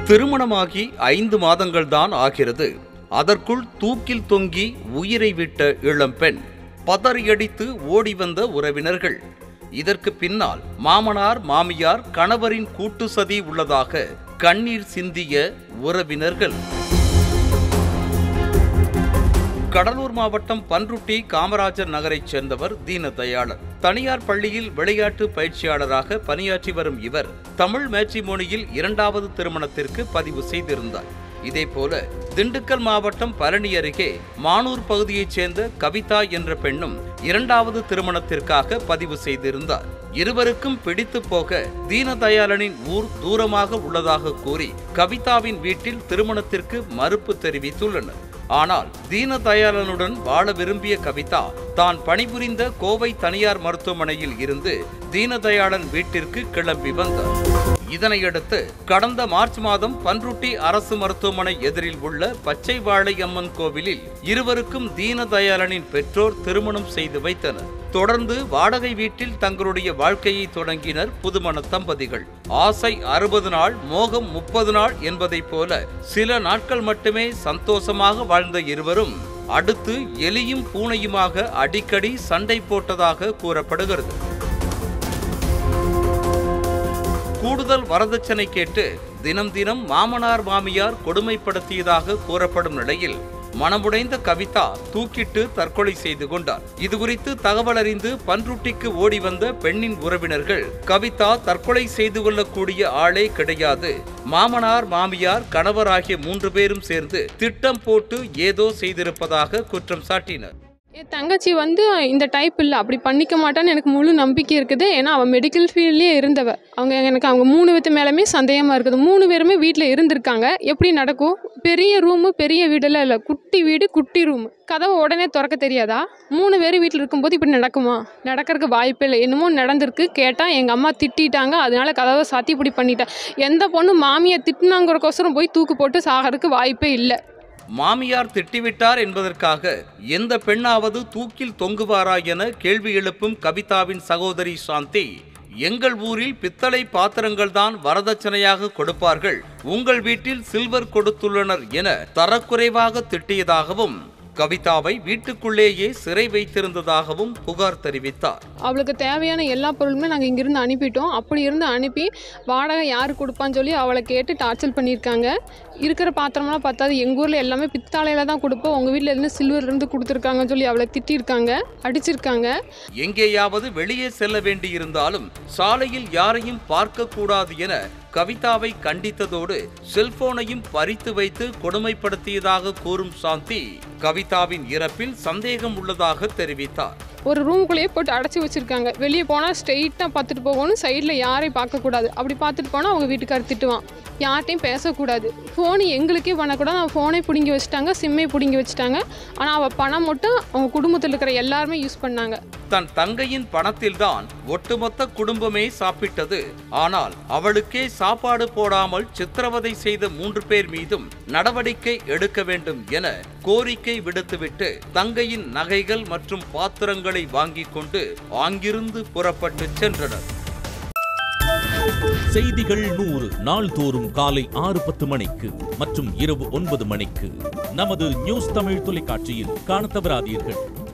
திருமணமாகி ஐந்து மாதங்கள்தான் ஆகிறது அதற்குள் தூக்கில் தொங்கி உயிரை விட்ட இளம்பெண் பதறியடித்து ஓடி வந்த உறவினர்கள் இதற்கு பின்னால் மாமனார் மாமியார் கணவரின் கூட்டு சதி உள்ளதாக கண்ணீர் சிந்திய உறவினர்கள் கடலூர் மாவட்டம் பன்ருட்டி காமராஜர் நகரைச் சேர்ந்தவர் தீனதயாளன் தனியார் பள்ளியில் விளையாட்டு பயிற்சியாளராக பணியாற்றி வரும் இவர் தமிழ் மேட்ரிமோனியில் இரண்டாவது திருமணத்திற்கு பதிவு செய்திருந்தார் இதேபோல திண்டுக்கல் மாவட்டம் பழனி அருகே மானூர் பகுதியைச் சேர்ந்த கவிதா என்ற பெண்ணும் இரண்டாவது திருமணத்திற்காக பதிவு செய்திருந்தார் இருவருக்கும் பிடித்து போக தீனதயாளனின் ஊர் தூரமாக உள்ளதாக கூறி கவிதாவின் வீட்டில் திருமணத்திற்கு மறுப்பு தெரிவித்துள்ளனர் ஆனால் தீனதயாளனுடன் வாழ விரும்பிய கவிதா தான் பணிபுரிந்த கோவை தனியார் மருத்துவமனையில் இருந்து தீனதயாளன் வீட்டிற்கு கிளம்பி வந்தார் இதனையடுத்து கடந்த மார்ச் மாதம் பன்ருட்டி அரசு மருத்துவமனை எதிரில் உள்ள பச்சை வாழை அம்மன் கோவிலில் இருவருக்கும் தீனதயாளனின் பெற்றோர் திருமணம் செய்து வைத்தனர் தொடர்ந்து வாடகை வீட்டில் தங்களுடைய வாழ்க்கையை தொடங்கினர் புதுமண தம்பதிகள் ஆசை அறுபது நாள் மோகம் முப்பது நாள் என்பதைப் போல சில நாட்கள் மட்டுமே சந்தோஷமாக வாழ்ந்த இருவரும் அடுத்து எலியும் பூனையுமாக அடிக்கடி சண்டை போட்டதாக கூறப்படுகிறது கூடுதல் வரதட்சணை கேட்டு தினம் தினம் மாமனார் மாமியார் கொடுமைப்படுத்தியதாக கூறப்படும் நிலையில் மனமுடைந்த கவிதா தூக்கிட்டு தற்கொலை செய்து கொண்டார் இதுகுறித்து தகவல் அறிந்து பன்ருட்டிக்கு ஓடி வந்த பெண்ணின் உறவினர்கள் கவிதா தற்கொலை செய்து கொள்ளக்கூடிய ஆளே கிடையாது மாமனார் மாமியார் கணவர் ஆகிய மூன்று பேரும் சேர்ந்து திட்டம் போட்டு ஏதோ செய்திருப்பதாக குற்றம் சாட்டினர் என் தங்கச்சி வந்து இந்த டைப் இல்லை அப்படி பண்ணிக்க மாட்டான்னு எனக்கு முழு நம்பிக்கை இருக்குது ஏன்னா அவள் மெடிக்கல் ஃபீல்ட்லேயே இருந்தவ அவங்க எனக்கு அவங்க மூணு பேத்து மேலேயுமே சந்தேகமாக இருக்குது மூணு பேருமே வீட்டில் இருந்திருக்காங்க எப்படி நடக்கும் பெரிய ரூமு பெரிய வீடெல்லாம் இல்லை குட்டி வீடு குட்டி ரூம் கதவை உடனே திறக்க தெரியாதா மூணு பேர் வீட்டில் இருக்கும்போது இப்படி நடக்குமா நடக்கிறதுக்கு வாய்ப்பே இல்லை என்னமோ நடந்திருக்கு கேட்டால் எங்கள் அம்மா திட்டிட்டாங்க அதனால கதவை சாத்தி இப்படி பண்ணிட்டேன் எந்த பொண்ணு மாமியை திட்டினாங்கிறக்கோசரம் போய் தூக்கு போட்டு சாகிறதுக்கு வாய்ப்பே இல்லை மாமியார் திட்டிவிட்டார் என்பதற்காக எந்த பெண்ணாவது தூக்கில் தொங்குவாரா என கேள்வி எழுப்பும் கவிதாவின் சகோதரி சாந்தி எங்கள் ஊரில் பித்தளை பாத்திரங்கள் தான் வரதட்சணையாக கொடுப்பார்கள் உங்கள் வீட்டில் சில்வர் கொடுத்துள்ளனர் என தரக்குறைவாக திட்டியதாகவும் கவிதாவை வீட்டுக்குள்ளேயே சிறை வைத்திருந்ததாகவும் புகார் தெரிவித்தார் அவளுக்கு தேவையான எல்லா பொருளுமே நாங்கள் இங்கேருந்து அனுப்பிட்டோம் அப்படி இருந்து அனுப்பி வாடகை யார் கொடுப்பான்னு சொல்லி அவளை கேட்டு டார்ச்சர் பண்ணியிருக்காங்க இருக்கிற பாத்திரமெல்லாம் பார்த்தாது எங்கள் ஊரில் எல்லாமே பித்தாளையில் தான் கொடுப்போம் உங்கள் வீட்டில் இருந்து சில்வர் இருந்து கொடுத்துருக்காங்கன்னு சொல்லி அவளை திட்டியிருக்காங்க அடிச்சிருக்காங்க எங்கேயாவது வெளியே செல்ல வேண்டியிருந்தாலும் சாலையில் யாரையும் பார்க்கக்கூடாது என கவிதாவை கண்டித்ததோடு செல்போனையும் பறித்து வைத்து கொடுமைப்படுத்தியதாக கூறும் சாந்தி கவிதாவின் இறப்பில் சந்தேகம் உள்ளதாக தெரிவித்தார் ஒரு ரூமுக்குள்ளேயே போட்டு அடைச்சி வச்சுருக்காங்க வெளியே போனால் ஸ்ட்ரெயிட்டாக பார்த்துட்டு போகணும் சைடில் யாரையும் பார்க்கக்கூடாது அப்படி பார்த்துட்டு போனால் அவங்க வீட்டுக்காரர் திட்டுவான் யார்ட்டையும் பேசக்கூடாது ஃபோனு எங்களுக்கே பண்ணக்கூடாது அவன் ஃபோனை பிடுங்கி வச்சுட்டாங்க சிம்மை பிடுங்கி வச்சுட்டாங்க ஆனால் அவள் பணம் மட்டும் அவங்க குடும்பத்தில் இருக்கிற எல்லாருமே யூஸ் பண்ணாங்க தன் தங்கையின் பணத்தில்தான் ஒட்டுமொத்த குடும்பமே சாப்பிட்டது ஆனால் அவளுக்கே சாப்பாடு போடாமல் சித்திரவதை செய்த மூன்று பேர் மீதும் நடவடிக்கை எடுக்க வேண்டும் என கோரிக்கை விடுத்துவிட்டு தங்கையின் நகைகள் மற்றும் பாத்திரங்களை வாங்கிக் கொண்டு அங்கிருந்து புறப்பட்டு சென்றனர் செய்திகள் நூறு நாள்தோறும் காலை ஆறு பத்து மணிக்கு மற்றும் இரவு ஒன்பது மணிக்கு நமது நியூஸ் தமிழ் தொலைக்காட்சியில் காணத் தவறாதீர்கள்